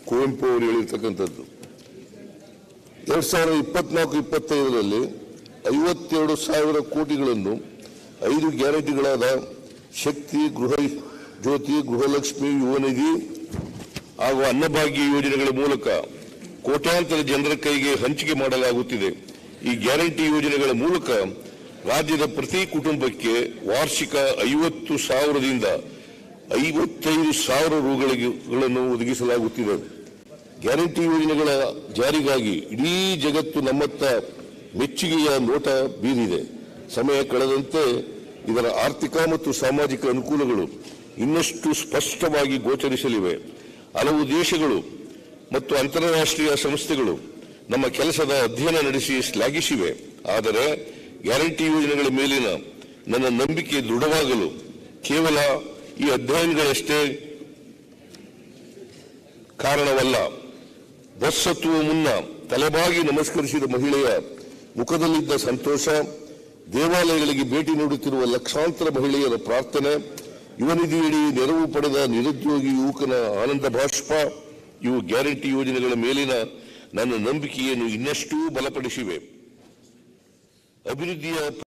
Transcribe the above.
ಕುವೆಂಪು ಅವರು ಹೇಳಿರ್ತಕ್ಕಂಥದ್ದು ಎರಡ್ ಸಾವಿರದ ಇಪ್ಪತ್ನಾಲ್ಕು ಇಪ್ಪತ್ತೈದರಲ್ಲಿ ಐವತ್ತೆರಡು ಸಾವಿರ ಕೋಟಿಗಳನ್ನು ಐದು ಗ್ಯಾರಂಟಿಗಳಾದ ಶಕ್ತಿ ಗೃಹ ಜ್ಯೋತಿ ಗೃಹಲಕ್ಷ್ಮಿ ಯುವನಿಧಿ ಹಾಗೂ ಅನ್ನಭಾಗ್ಯ ಯೋಜನೆಗಳ ಮೂಲಕ ಕೋಟ್ಯಾಂತರ ಜನರ ಕೈಗೆ ಹಂಚಿಕೆ ಮಾಡಲಾಗುತ್ತಿದೆ ಈ ಗ್ಯಾರಂಟಿ ಯೋಜನೆಗಳ ಮೂಲಕ ರಾಜ್ಯದ ಪ್ರತಿ ಕುಟುಂಬಕ್ಕೆ ವಾರ್ಷಿಕ ಐವತ್ತು ಸಾವಿರದಿಂದ ಐವತ್ತೈದು ಸಾವಿರ ರೂಗಳನ್ನು ಒದಗಿಸಲಾಗುತ್ತಿದೆ ಗ್ಯಾರಂಟಿ ಯೋಜನೆಗಳ ಜಾರಿಗಾಗಿ ಇಡೀ ಜಗತ್ತು ನಮ್ಮತ್ತ ಮೆಚ್ಚುಗೆಯ ನೋಟ ಬೀರಿದೆ ಸಮಯ ಕಳೆದಂತೆ ಇದರ ಆರ್ಥಿಕ ಮತ್ತು ಸಾಮಾಜಿಕ ಅನುಕೂಲಗಳು ಇನ್ನಷ್ಟು ಸ್ಪಷ್ಟವಾಗಿ ಗೋಚರಿಸಲಿವೆ ಹಲವು ದೇಶಗಳು ಮತ್ತು ಅಂತಾರಾಷ್ಟ್ರೀಯ ಸಂಸ್ಥೆಗಳು ನಮ್ಮ ಕೆಲಸದ ಅಧ್ಯಯನ ನಡೆಸಿ ಶ್ಲಾಘಿಸಿವೆ ಆದರೆ ಗ್ಯಾರಂಟಿ ಯೋಜನೆಗಳ ಮೇಲಿನ ನನ್ನ ನಂಬಿಕೆ ದೃಢವಾಗಲು ಕೇವಲ ಈ ಅಧ್ಯಯನಗಳಷ್ಟೇ ಕಾರಣವಲ್ಲ ಬಸ್ ಹತ್ತುವ ಮುನ್ನ ತಲೆಬಾಗಿ ನಮಸ್ಕರಿಸಿದ ಮಹಿಳೆಯ ಮುಖದಲ್ಲಿದ್ದ ಸಂತೋಷ ದೇವಾಲಯಗಳಿಗೆ ಭೇಟಿ ನೀಡುತ್ತಿರುವ ಲಕ್ಷಾಂತರ ಮಹಿಳೆಯರ ಪ್ರಾರ್ಥನೆ ಯುವನಿಧಿಯಡಿ ನೆರವು ಪಡೆದ ನಿರುದ್ಯೋಗಿ ಯುವಕನ ಆನಂದ ಬಾಷ್ಪ ಇವು ಗ್ಯಾರಂಟಿ ಯೋಜನೆಗಳ ಮೇಲಿನ ನನ್ನ ನಂಬಿಕೆಯನ್ನು ಇನ್ನಷ್ಟೂ ಬಲಪಡಿಸಿವೆ ಅಭಿವೃದ್ಧಿಯ